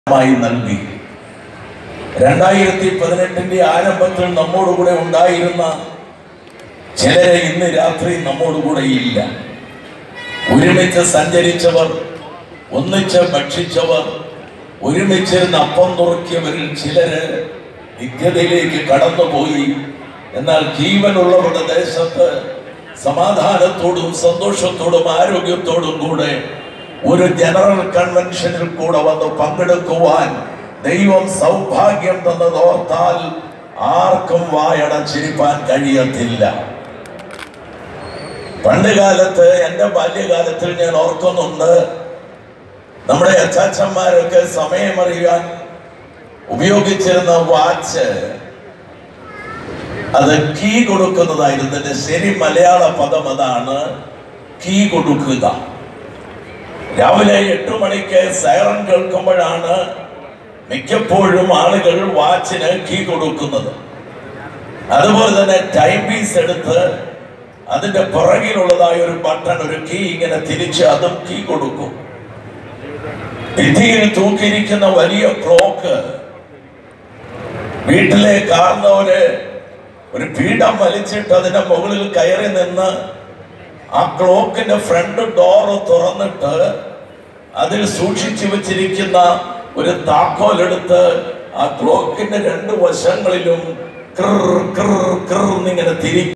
മായി നൽകി രണ്ടായിരത്തി പതിനെട്ടിന്റെ ആരംഭത്തിൽ നമ്മോടുകൂടെ ഉണ്ടായിരുന്ന ചിലരെ ഇന്ന് രാത്രി നമ്മോടുകൂടെ ഇല്ല ഒരുമിച്ച് സഞ്ചരിച്ചവർ ഒന്നിച്ച് ഭക്ഷിച്ചവർ ഒരുമിച്ചിരുന്ന് അപ്പം തുറക്കിയവരിൽ ചിലര് നിത്യതയിലേക്ക് കടന്നുപോയി എന്നാൽ ജീവനുള്ളവരുടെ ദേശത്ത് സമാധാനത്തോടും സന്തോഷത്തോടും ആരോഗ്യത്തോടും കൂടെ ഒരു ജനറൽ കൺവെൻഷനിൽ കൂടെ വന്ന് പങ്കെടുക്കുവാൻ ദൈവം സൗഭാഗ്യം തന്നതോർത്താൽ ആർക്കും വായടച്ചിരിപ്പാൻ കഴിയത്തില്ല പണ്ട് കാലത്ത് എൻ്റെ ബാല്യകാലത്തിൽ ഞാൻ ഓർക്കുന്നുണ്ട് നമ്മുടെ അച്ചാച്ചന്മാരൊക്കെ സമയമറിയാൻ ഉപയോഗിച്ചിരുന്ന വാച്ച് അത് കീ കൊടുക്കുന്നതായിരുന്നു ഇതിന്റെ ശരി മലയാള പദം അതാണ് കീ കൊടുക്കുക രാവിലെ എട്ടു മണിക്ക് സൈറൺ കേൾക്കുമ്പോഴാണ് മിക്കപ്പോഴും ആളുകൾ വാച്ചിന് കീ കൊടുക്കുന്നത് അതുപോലെ തന്നെ ടൈം പീസ് എടുത്ത് അതിന്റെ പുറകിലുള്ളതായ ഒരു ബട്ടൺ ഒരു കീ ഇങ്ങനെ തിരിച്ച് അതും കീ കൊടുക്കും ഭിത്തിയിൽ തൂക്കിയിരിക്കുന്ന വലിയ ക്ലോക്ക് വീട്ടിലെ കാർന്നവര് ഒരു പീഠം വലിച്ചിട്ട് അതിന്റെ മുകളിൽ കയറി നിന്ന് ആ ക്ലോക്കിന്റെ ഫ്രണ്ട് ഡോറ് തുറന്നിട്ട് അതിൽ സൂക്ഷിച്ചു വെച്ചിരിക്കുന്ന ഒരു താക്കോലെടുത്ത് ആ ക്ലോക്കിന്റെ രണ്ട് വശങ്ങളിലും ക്രിർ ക്രിർ ക്രിർ എന്നിങ്ങനെ തിരി